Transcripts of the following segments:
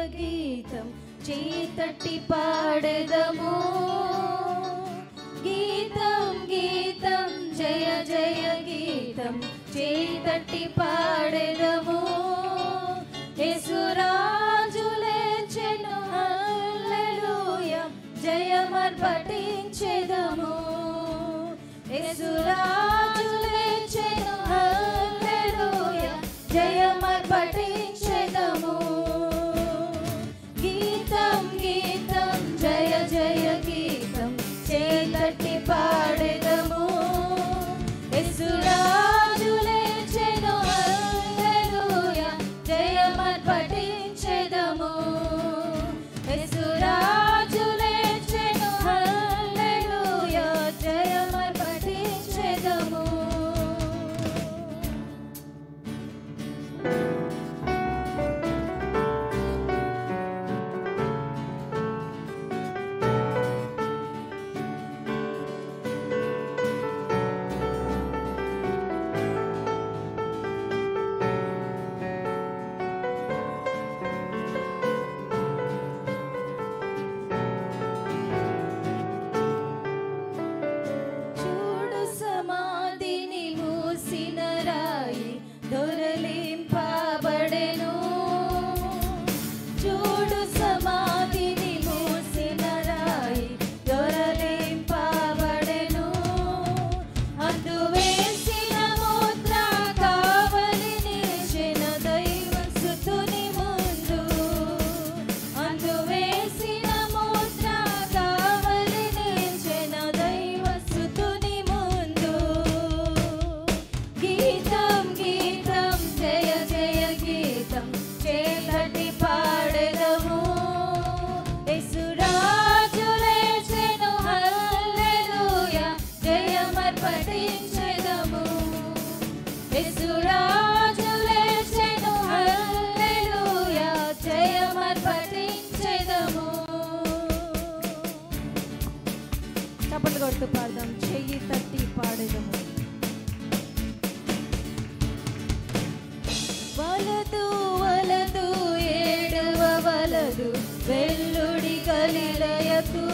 గీతం చేతట్టి పాడెదము గీతం గీతం జయ జయ గీతం చేతట్టి పాడెదము యేసురాజు లేచెను హల్లెలూయా జయమర్పటించెదము యేసురాజు లేచెను హల్లెలూయా జయమర్పటించెదము గీతం గీతం జయ జయ గీతం చేతట్టి పాడెదము యేసురాజు లేచెను హల్లెలూయా జయమర్పటించెదము యేసురాజు లేచెను హల్లెలూయా జయమర్పటించెదము చూడు సమాధిని మూసిన రాయి దొరలింపబడెను చూడు సమాధిని మూసిన రాయి దొరలింపబడెను అందు వేసిన ముద్ర కావలి నిలిచిన దైవ సుతుని ముందు అందు వేసిన ముద్ర కావలి నిలిచిన దైవ సుతుని ముందు గీతం గీతం జయ జయ గీతం చేతటి పాడెదము యేసురాజు లేచెను హల్లెలూయా జయమర్పటించెదము యేసురాజు లేచెను హల్లెలూయా జయమర్పటించెదము చప్పట్లు కొడుతూ పాడదాం చెయ్యి తట్టి పాడేదము వలదు వలదు ఏడవ వలదు వెల్లుడి కలిలయకు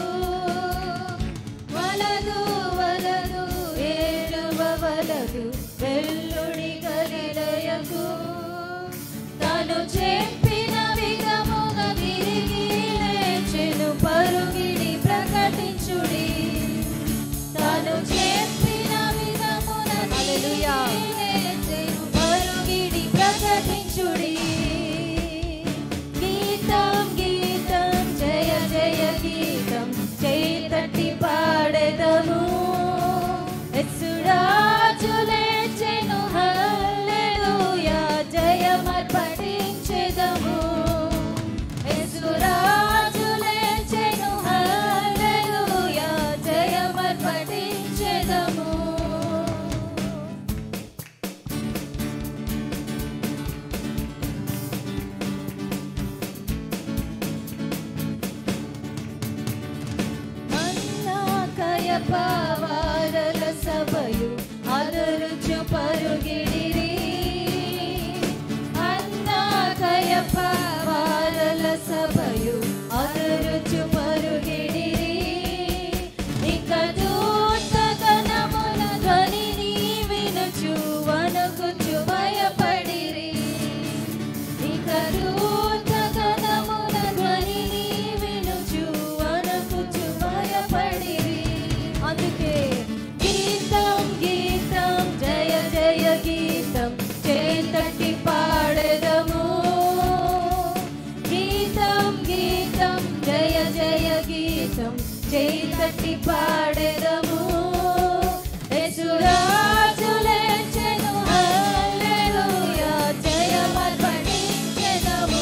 వలదు వలదు ఏడవ వలదు వెల్లుడి కలిలయకు తను చెప్పిన విధముగా తిరిగి లేచెను పరుగిడి ప్రకటించుడి తాను చెప్పిన విధమున హల్లెలూయా. లేచెను పరుగిడి ప్రకటించుడి గీతం గీతం జయ జయ గీతం చేతట్టి పాడెదము ఎస్సురాజు లేచెను హల్లెలూయా జయమర్పటించెదము యేసురాజు లేచెను హల్లెలూయా జయమర్పటించెదము అన్నాకయపవారల సభయు అదరుచు పరుగిడిరి అన్నాకయపవారల సభయు అదరుచు పరుగిడిరి ఇక దూతగణముల ధ్వనిని వినుచు వణకుచు భయపడిరి ఇక దూతగణముల ధ్వనిని వినుచు వణకుచు భయపడిరి అందుకే గీతం గీతం జయ జయ గీతం చేతట్టి పాడెదము గీతం గీతం జయ జయ గీతం చేతట్టి పాడెదము యేసురాజు లేచెను హల్లెలూయా జయమర్పటించెదము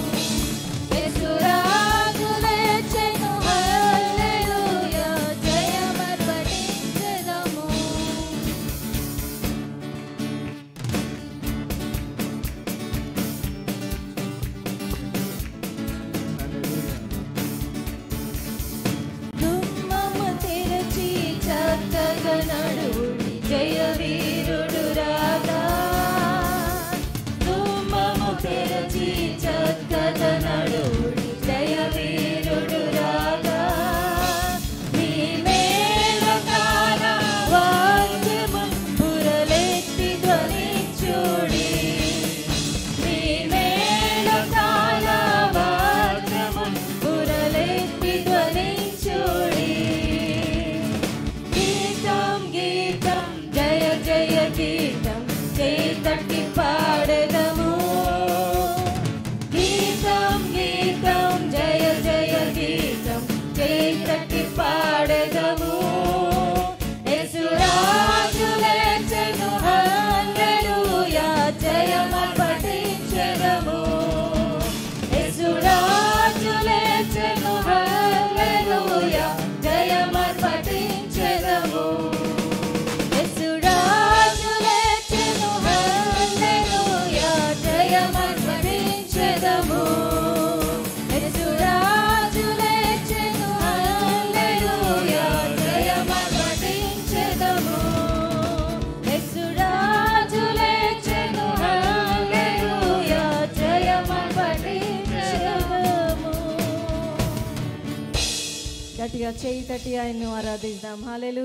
యేసురాజు లేచెను హల్లెలూయా జయమర్పటించెదము దుమ్మము తెరచి గట్టిగా చేయి తట్టి ఆయన్ను ఆరాధిద్దాం హాలేలు